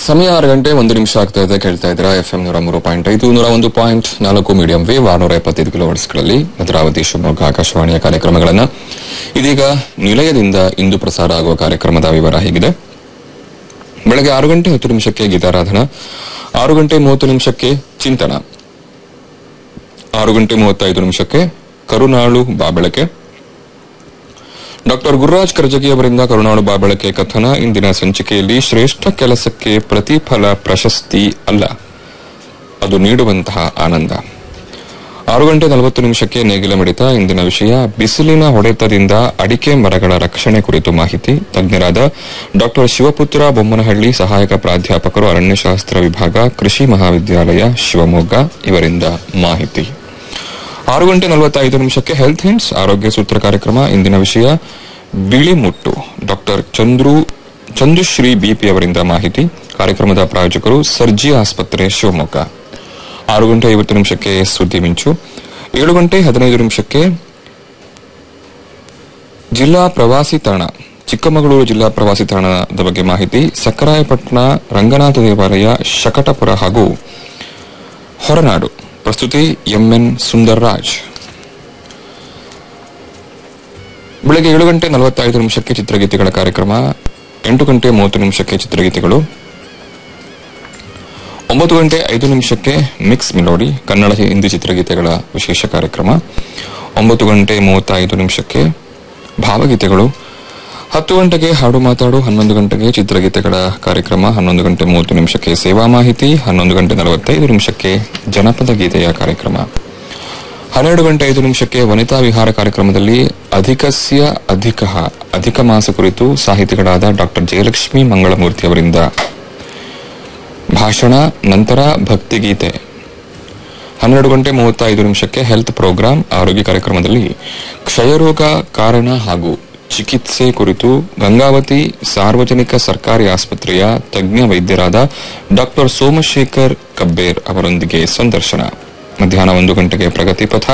ಸಮಯ ಆರು ಗಂಟೆ ಒಂದು ನಿಮಿಷ ಆಗ್ತಾ ಇದೆ ಕೇಳ್ತಾ ಇದ್ದೀರಾ ಎಫ್ ಎಂ ನೂರ ಮೂರು ಪಾಯಿಂಟ್ ಐದು ನೂರ ಒಂದು ಪಾಯಿಂಟ್ ನಾಲ್ಕು ಮೀಡಿಯಂ ವೇವ್ ಆರ್ನೂರ ಎಪ್ಪತ್ತೈದು ಕಿಲೋವರ್ಸ್ಗಳಲ್ಲಿ ಭದ್ರಾವತಿ ಶಿವಮೊಗ್ಗ ಆಕಾಶವಾಣಿಯ ಕಾರ್ಯಕ್ರಮಗಳನ್ನು ಇದೀಗ ನಿಲಯದಿಂದ ಇಂದು ಪ್ರಸಾರ ಆಗುವ ಕಾರ್ಯಕ್ರಮದ ವಿವರ ಹೀಗಿದೆ ಬೆಳಗ್ಗೆ ಆರು ಗಂಟೆ ಹತ್ತು ನಿಮಿಷಕ್ಕೆ ಗೀತಾರಾಧನ ಆರು ಗಂಟೆ ಮೂವತ್ತು ನಿಮಿಷಕ್ಕೆ ಚಿಂತನ ಆರು ಗಂಟೆ ಮೂವತ್ತೈದು ನಿಮಿಷಕ್ಕೆ ಕರುನಾಳು ಬಾಬೆಳಕೆ ಡಾಕ್ಟರ್ ಗುರುರಾಜ್ ಕರ್ಜಗಿ ಅವರಿಂದ ಕರುನಾಡು ಬಾಬೆಳಕೆ ಕಥನ ಇಂದಿನ ಸಂಚಿಕೆಯಲ್ಲಿ ಶ್ರೇಷ್ಠ ಕೆಲಸಕ್ಕೆ ಪ್ರತಿಫಲ ಪ್ರಶಸ್ತಿ ಅಲ್ಲ ಅದು ನೀಡುವಂತಹ ಆನಂದ ಆರು ಗಂಟೆ ನಲವತ್ತು ನಿಮಿಷಕ್ಕೆ ನೇಗಿಲ ಮಿಡಿತ ಇಂದಿನ ವಿಷಯ ಬಿಸಿಲಿನ ಹೊಡೆತದಿಂದ ಅಡಿಕೆ ಮರಗಳ ರಕ್ಷಣೆ ಕುರಿತು ಮಾಹಿತಿ ತಜ್ಞರಾದ ಡಾಕ್ಟರ್ ಶಿವಪುತ್ರ ಬೊಮ್ಮನಹಳ್ಳಿ ಸಹಾಯಕ ಪ್ರಾಧ್ಯಾಪಕರು ಅರಣ್ಯಶಾಸ್ತ್ರ ವಿಭಾಗ ಕೃಷಿ ಮಹಾವಿದ್ಯಾಲಯ ಶಿವಮೊಗ್ಗ ಇವರಿಂದ ಮಾಹಿತಿ ಆರು ಗಂಟೆ ನಲವತ್ತೈದು ನಿಮಿಷಕ್ಕೆ ಹೆಲ್ತ್ ಹಿಂಟ್ಸ್ ಆರೋಗ್ಯ ಸೂತ್ರ ಕಾರ್ಯಕ್ರಮ ಇಂದಿನ ವಿಷಯ ಬಿಳಿ ಮುಟ್ಟು ಡಾಕ್ಟರ್ ಚಂದ್ರು ಚಂದುಶ್ರೀ ಬಿಪಿ ಅವರಿಂದ ಮಾಹಿತಿ ಕಾರ್ಯಕ್ರಮದ ಪ್ರಾಯೋಜಕರು ಸರ್ಜಿ ಆಸ್ಪತ್ರೆ ಶಿವಮೊಗ್ಗ ಆರು ಗಂಟೆ ಐವತ್ತು ನಿಮಿಷಕ್ಕೆ ಸುದ್ದಿ ಮಿಂಚು ಏಳು ಗಂಟೆ ಹದಿನೈದು ನಿಮಿಷಕ್ಕೆ ಜಿಲ್ಲಾ ಪ್ರವಾಸಿ ತಾಣ ಚಿಕ್ಕಮಗಳೂರು ಜಿಲ್ಲಾ ಪ್ರವಾಸಿ ತಾಣದ ಬಗ್ಗೆ ಮಾಹಿತಿ ಸಕ್ಕರಾಯಪಟ್ಟಣ ರಂಗನಾಥ ದೇವಾಲಯ ಶಕಟಪುರ ಹಾಗೂ ಹೊರನಾಡು ಪ್ರಸ್ತುತಿ ಎಂಎನ್ ಸುಂದರ್ರಾಜ್ ಬೆಳಗ್ಗೆ ಏಳು ಗಂಟೆ ನಲವತ್ತೈದು ನಿಮಿಷಕ್ಕೆ ಚಿತ್ರಗೀತೆಗಳ ಕಾರ್ಯಕ್ರಮ ಎಂಟು ಗಂಟೆ ಮೂವತ್ತು ನಿಮಿಷಕ್ಕೆ ಚಿತ್ರಗೀತೆಗಳು ಒಂಬತ್ತು ಗಂಟೆ ಐದು ನಿಮಿಷಕ್ಕೆ ಮಿಕ್ಸ್ ಮಿಲೋಡಿ ಕನ್ನಡ ಹಿಂದಿ ಚಿತ್ರಗೀತೆಗಳ ವಿಶೇಷ ಕಾರ್ಯಕ್ರಮ ಒಂಬತ್ತು ಗಂಟೆ ಮೂವತ್ತೈದು ನಿಮಿಷಕ್ಕೆ ಭಾವಗೀತೆಗಳು ಹತ್ತು ಗಂಟೆಗೆ ಹಾಡು ಮಾತಾಡು ಹನ್ನೊಂದು ಗಂಟೆಗೆ ಚಿತ್ರಗೀತೆಗಳ ಕಾರ್ಯಕ್ರಮ ಹನ್ನೊಂದು ಗಂಟೆ ಮೂವತ್ತು ನಿಮಿಷಕ್ಕೆ ಸೇವಾ ಮಾಹಿತಿ ಹನ್ನೊಂದು ಗಂಟೆ ನಲವತ್ತೈದು ನಿಮಿಷಕ್ಕೆ ಜನಪದ ಗೀತೆಯ ಕಾರ್ಯಕ್ರಮ ಹನ್ನೆರಡು ಗಂಟೆ ಐದು ನಿಮಿಷಕ್ಕೆ ವನಿತಾ ವಿಹಾರ ಕಾರ್ಯಕ್ರಮದಲ್ಲಿ ಅಧಿಕಸ್ಯ ಅಧಿಕ ಅಧಿಕ ಮಾಸ ಕುರಿತು ಸಾಹಿತಿಗಳಾದ ಡಾಕ್ಟರ್ ಜಯಲಕ್ಷ್ಮಿ ಮಂಗಳಮೂರ್ತಿ ಅವರಿಂದ ಭಾಷಣ ನಂತರ ಭಕ್ತಿಗೀತೆ ಹನ್ನೆರಡು ಗಂಟೆ ಮೂವತ್ತೈದು ನಿಮಿಷಕ್ಕೆ ಹೆಲ್ತ್ ಪ್ರೋಗ್ರಾಂ ಆರೋಗ್ಯ ಕಾರ್ಯಕ್ರಮದಲ್ಲಿ ಕ್ಷಯರೋಗ ಕಾರಣ ಹಾಗೂ ಚಿಕಿತ್ಸೆ ಕುರಿತು ಗಂಗಾವತಿ ಸಾರ್ವಜನಿಕ ಸರ್ಕಾರಿ ಆಸ್ಪತ್ರೆಯ ತಜ್ಞ ವೈದ್ಯರಾದ ಡಾಕ್ಟರ್ ಸೋಮಶೇಖರ್ ಕಬ್ಬೇರ್ ಅವರೊಂದಿಗೆ ಸಂದರ್ಶನ ಮಧ್ಯಾಹ್ನ ಒಂದು ಗಂಟೆಗೆ ಪ್ರಗತಿ ಪಥ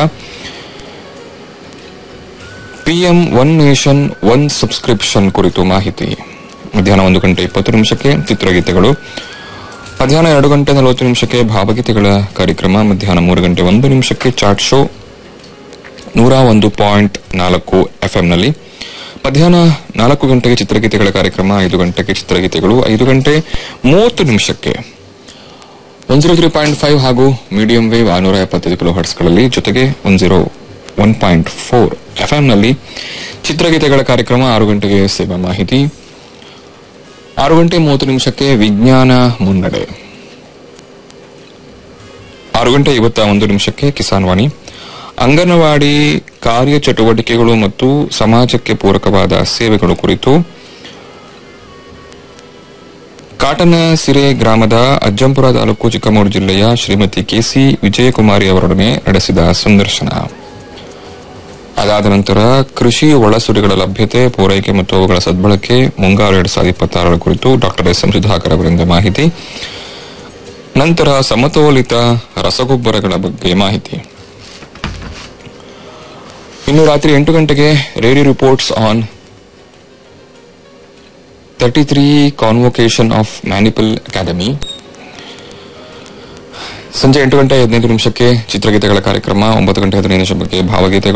PM one nation one subscription ಕುರಿತು ಮಾಹಿತಿ ಮಧ್ಯಾಹ್ನ ಒಂದು ಗಂಟೆ ಇಪ್ಪತ್ತು ನಿಮಿಷಕ್ಕೆ ಚಿತ್ರಗೀತೆಗಳು ಮಧ್ಯಾಹ್ನ ಎರಡು ಗಂಟೆ ನಲವತ್ತು ನಿಮಿಷಕ್ಕೆ ಭಾವಗೀತೆಗಳ ಕಾರ್ಯಕ್ರಮ ಮಧ್ಯಾಹ್ನ ಮೂರು ಗಂಟೆ ಒಂದು ನಿಮಿಷಕ್ಕೆ ಚಾಟ್ ಶೋ ನೂರ ಒಂದು ಪಾಯಿಂಟ್ ನಾಲ್ಕು ಎಫ್ಎಂನಲ್ಲಿ ಮಧ್ಯಾಹ್ನ ನಾಲ್ಕು ಗಂಟೆಗೆ ಚಿತ್ರಗೀತೆಗಳ ಕಾರ್ಯಕ್ರಮ ಐದು ಗಂಟೆಗೆ ಚಿತ್ರಗೀತೆಗಳು ಐದು ಗಂಟೆ ಮೂವತ್ತು ನಿಮಿಷಕ್ಕೆ one zero three point five ಹಾಗೂ ಮೀಡಿಯಂ ವೇವ್ ಆನೂರ ಎಪ್ಪತ್ತೈದು ಕಿಲೋ ಹರ್ಟ್ಸ್ಗಳಲ್ಲಿ ಜೊತೆಗೆ one zero one point four ಎಫ್ಎಂನಲ್ಲಿ ಚಿತ್ರಗೀತೆಗಳ ಕಾರ್ಯಕ್ರಮ ಆರು ಗಂಟೆಗೆ ಸೇವಾ ಮಾಹಿತಿ ಆರು ಗಂಟೆ ಮೂವತ್ತು ನಿಮಿಷಕ್ಕೆ ವಿಜ್ಞಾನ ಮುನ್ನಡೆ ಆರು ಗಂಟೆ ಐವತ್ತ ಒಂದು ನಿಮಿಷಕ್ಕೆ ಕಿಸಾನ್ ವಾಣಿ ಅಂಗನವಾಡಿ ಕಾರ್ಯಚಟುವಟಿಕೆಗಳು ಮತ್ತು ಸಮಾಜಕ್ಕೆ ಪೂರಕವಾದ ಸೇವೆಗಳು ಕುರಿತು ಕಾಟನ ಸಿರೆ ಗ್ರಾಮದ ಅಜ್ಜಂಪುರ ತಾಲೂಕು ಚಿಕ್ಕಮಗಳೂರು ಜಿಲ್ಲೆಯ ಶ್ರೀಮತಿ ಕೆಸಿ ವಿಜಯಕುಮಾರಿ ಅವರೊಡನೆ ನಡೆಸಿದ ಸಂದರ್ಶನ ಅದಾದ ನಂತರ ಕೃಷಿ ಒಳಸುರಿಗಳ ಲಭ್ಯತೆ ಪೂರೈಕೆ ಮತ್ತು ಅವುಗಳ ಸದ್ಬಳಕೆ ಮುಂಗಾರು ಎರಡ್ ಸಾವಿರದ ಇಪ್ಪತ್ತಾರರ ಕುರಿತು ಡಾಕ್ಟರ್ ಎಸ್ ಎಂ ಸುಧಾಕರ್ ಅವರಿಂದ ಮಾಹಿತಿ ನಂತರ ಸಮತೋಲಿತ ರಸಗೊಬ್ಬರಗಳ ಬಗ್ಗೆ ಮಾಹಿತಿ ಇನ್ನು ರಾತ್ರಿ ಎಂಟು ಗಂಟೆಗೆ radio reports on thirty three convocation of Manipal academy ಸಂಜೆ ಎಂಟು ಗಂಟೆ ಹದಿನೈದು ನಿಮಿಷಕ್ಕೆ ಚಿತ್ರಗೀತೆಗಳ ಕಾರ್ಯಕ್ರಮ ಒಂಬತ್ತು ಗಂಟೆ ಹದಿನೈದು ನಿಮಿಷಕ್ಕೆ ಭಾವಗೀತೆಗಳು